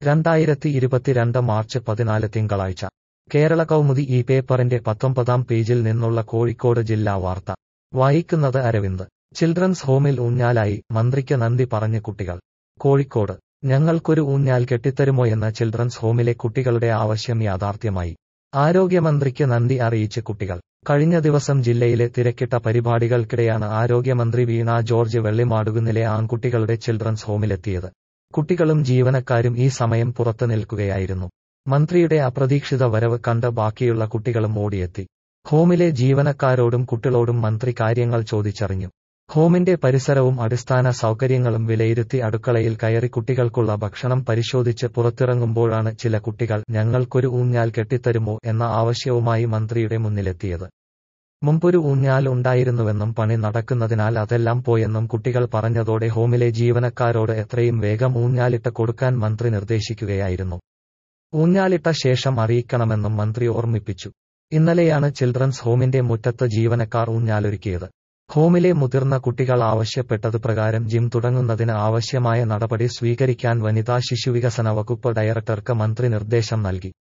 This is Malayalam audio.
രണ്ടായിരത്തി ഇരുപത്തിരണ്ട് മാർച്ച് പതിനാല് തിങ്കളാഴ്ച കേരള കൗമുദി ഈ പേപ്പറിന്റെ പത്തൊമ്പതാം പേജിൽ നിന്നുള്ള കോഴിക്കോട് ജില്ലാ വാർത്ത വായിക്കുന്നത് അരവിന്ദ് ചിൽഡ്രൻസ് ഹോമിൽ ഊഞ്ഞാലായി മന്ത്രിക്ക് നന്ദി പറഞ്ഞ് കുട്ടികൾ കോഴിക്കോട് ഞങ്ങൾക്കൊരു ഊഞ്ഞാൽ കെട്ടിത്തരുമോയെന്ന ചിൽഡ്രൻസ് ഹോമിലെ കുട്ടികളുടെ ആവശ്യം യാഥാർത്ഥ്യമായി ആരോഗ്യമന്ത്രിക്ക് നന്ദി അറിയിച്ച് കുട്ടികൾ കഴിഞ്ഞ ദിവസം ജില്ലയിലെ തിരക്കിട്ട പരിപാടികൾക്കിടെയാണ് ആരോഗ്യമന്ത്രി വീണ ജോർജ് വെള്ളിമാടുകുന്നിലെ ആൺകുട്ടികളുടെ ചിൽഡ്രൻസ് ഹോമിലെത്തിയത് കുട്ടികളും ജീവനക്കാരും ഈ സമയം പുറത്തു നിൽക്കുകയായിരുന്നു മന്ത്രിയുടെ അപ്രതീക്ഷിത വരവ് കണ്ട് ബാക്കിയുള്ള കുട്ടികളും ഓടിയെത്തി ഹോമിലെ ജീവനക്കാരോടും കുട്ടികളോടും മന്ത്രി കാര്യങ്ങൾ ചോദിച്ചറിഞ്ഞു ഹോമിന്റെ പരിസരവും അടിസ്ഥാന സൗകര്യങ്ങളും വിലയിരുത്തി അടുക്കളയിൽ കയറി കുട്ടികൾക്കുള്ള ഭക്ഷണം പരിശോധിച്ച് പുറത്തിറങ്ങുമ്പോഴാണ് ചില കുട്ടികൾ ഞങ്ങൾക്കൊരു ഊഞ്ഞാൽ കെട്ടിത്തരുമോ എന്ന ആവശ്യവുമായി മന്ത്രിയുടെ മുന്നിലെത്തിയത് മുമ്പൊരു ഊഞ്ഞാൽ ഉണ്ടായിരുന്നുവെന്നും പണി നടക്കുന്നതിനാൽ അതെല്ലാം പോയെന്നും കുട്ടികൾ പറഞ്ഞതോടെ ഹോമിലെ ജീവനക്കാരോട് എത്രയും വേഗം ഊഞ്ഞാലിട്ട് കൊടുക്കാൻ മന്ത്രി നിർദ്ദേശിക്കുകയായിരുന്നു ഊഞ്ഞാലിട്ട ശേഷം അറിയിക്കണമെന്നും മന്ത്രി ഓർമ്മിപ്പിച്ചു ഇന്നലെയാണ് ചിൽഡ്രൻസ് ഹോമിന്റെ മുറ്റത്ത് ജീവനക്കാർ ഊഞ്ഞാലൊരുക്കിയത് ഹോമിലെ മുതിർന്ന കുട്ടികൾ ആവശ്യപ്പെട്ടത് പ്രകാരം ജിം തുടങ്ങുന്നതിന് ആവശ്യമായ നടപടി സ്വീകരിക്കാൻ വനിതാ ശിശുവികസന വകുപ്പ് ഡയറക്ടർക്ക് മന്ത്രി നിർദ്ദേശം നൽകി